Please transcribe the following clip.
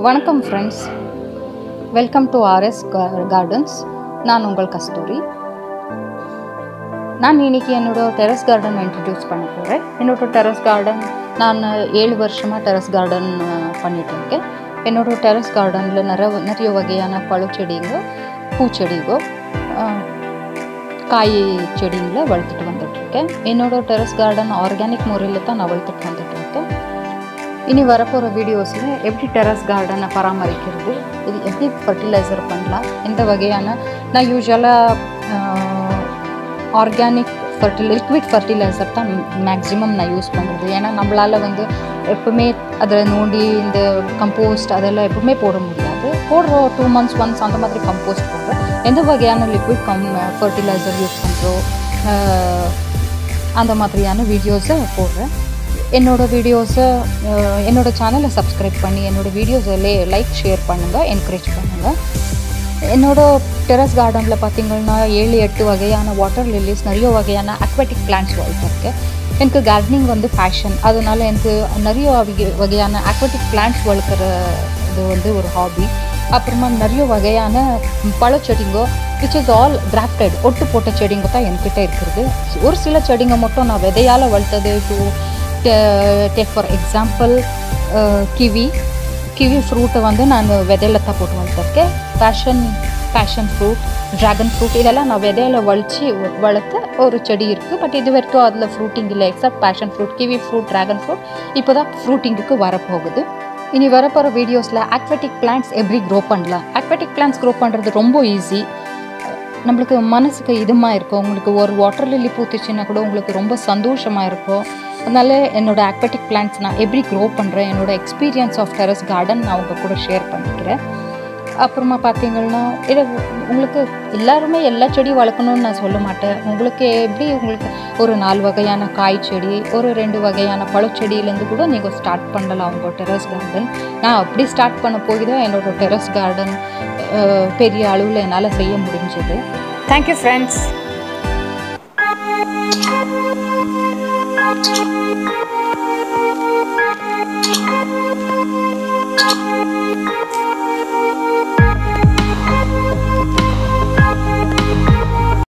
வணக்கம் friends welcome to R S gardens நான் உங்கள் கஸ்தூரி நான் இன்னைக்கு என்னோட டெரஸ் கார்டன் இன்ட்ரடியூஸ் பண்ண போகிறேன் என்னோட டெரஸ் கார்டன் நான் ஏழு வருஷமாக டெரஸ் கார்டன் பண்ணிட்டு இருக்கேன் என்னோட டெரஸ் கார்டனில் நிறைய நிறைய வகையான பழச்செடிங்க பூச்செடிங்க அஹ், காய் செடிங்களை வளர்த்துட்டு வந்துட்டுருக்கேன் என்னோட டெரஸ் கார்டன் ஆர்கானிக் முறையில் தான் நான் வளர்த்துட்டு வந்துட்டு இருக்கேன் இனி வரப்போகிற வீடியோஸில் எப்படி டெரஸ் கார்டனை பராமரிக்கிறது இது எப்படி ஃபர்டிலைசர் பண்ணலாம் எந்த வகையான நான் யூஸ்வலாக ஆர்கானிக் ஃபர்டி லிக்விட் ஃபர்டிலைசர் தான் மேக்ஸிமம் நான் யூஸ் பண்ணுறது ஏன்னா நம்மளால் வந்து எப்பவுமே அதை நோண்டி இந்த கம்போஸ்ட் அதெல்லாம் எப்பவுமே போட முடியாது போடுறோம் டூ மந்த்ஸ் ஒன்ஸ் அந்த மாதிரி கம்போஸ்ட் போடுறோம் எந்த வகையான லிக்விட் கம் ஃபர்டிலைசர் யூஸ் பண்ணுறோம் அந்த மாதிரியான வீடியோஸை போடுறேன் என்னோட வீடியோஸை என்னோட சேனலை சப்ஸ்கிரைப் பண்ணி என்னோட வீடியோஸை லைக் ஷேர் பண்ணுங்கள் என்கரேஜ் பண்ணுங்கள் என்னோட டெரஸ் கார்டனில் பார்த்தீங்கன்னா ஏழு எட்டு வகையான வாட்டர் லில்லிஸ் நிறைய வகையான அக்வாட்டிக் பிளான்ட்ஸ் வளர்த்துருக்கேன் எனக்கு கார்டனிங் வந்து பேஷன் அதனால எனக்கு நிறைய வகை- வகையான அக்வாட்டிக் பிளான்ட்ஸ் வளர்க்குற இது வந்து ஒரு ஹாபி அப்புறமா நிறைய வகையான பழச்செடிங்கோ விச் இஸ் ஆல் கிராஃப்டட் ஒட்டு போட்ட செடிங்க தான் என்கிட்ட இருக்கிறது ஒரு சில செடிங்க மட்டும் நான் விதையால் வளர்த்தது to take for example kiwi kiwi ஃப்ரூட்டை வந்து நான் விதையில தான் போட்டு வளர்த்துருக்கேன் passion passion fruit dragon fruit இதெல்லாம் நான் விதையில வலிச்சு வளர்த்த ஒரு செடி இருக்குது பட் இது வரைக்கும் அதில் ஃப்ரூட்டிங் இல்லை except passion fruit kiwi fruit dragon fruit இப்போ தான் ஃப்ரூட்டிங்குக்கு வரப்போகுது இனி வரப்போகிற வீடியோஸில் அக்வாட்டிக் பிளான்ட்ஸ் எப்படி க்ரோ பண்ணலாம் அக்வாட்டிக் பிளான்ட்ஸ் க்ரோ பண்ணுறது ரொம்ப ஈஸி நம்மளுக்கு மனசுக்கு இதமாக இருக்கும் உங்களுக்கு ஒரு வாட்டர் லில்லி பூத்துச்சுன்னா கூட உங்களுக்கு ரொம்ப சந்தோஷமாக இருக்கும் அதனால என்னோட அக்வாட்டிக் பிளான்ட்ஸ் நான் எப்படி க்ரோ பண்ணுறேன் என்னோட எக்ஸ்பீரியன்ஸ் ஆஃப் டெரஸ் கார்டன் நான் உங்கள் கூட ஷேர் பண்ணிக்கிறேன் அப்புறமா பார்த்தீங்கன்னா இதை உங்களுக்கு எல்லாருமே எல்லா செடியும் வளர்க்கணும்னு நான் சொல்ல மாட்டேன் உங்களுக்கு எப்படி உங்களுக்கு ஒரு நாலு வகையான காய் செடி ஒரு ரெண்டு வகையான பழச்செடியிலேருந்து கூட நீங்கள் ஸ்டார்ட் பண்ணலாம் உங்கள் டெரஸ் கார்டன் நான் அப்படி ஸ்டார்ட் பண்ண போய் தான் என்னோட டெரஸ் கார்டன் பெரிய அளவில் என்னால் செய்ய முடிஞ்சது தேங்க்யூ ஃப்ரெண்ட்ஸ்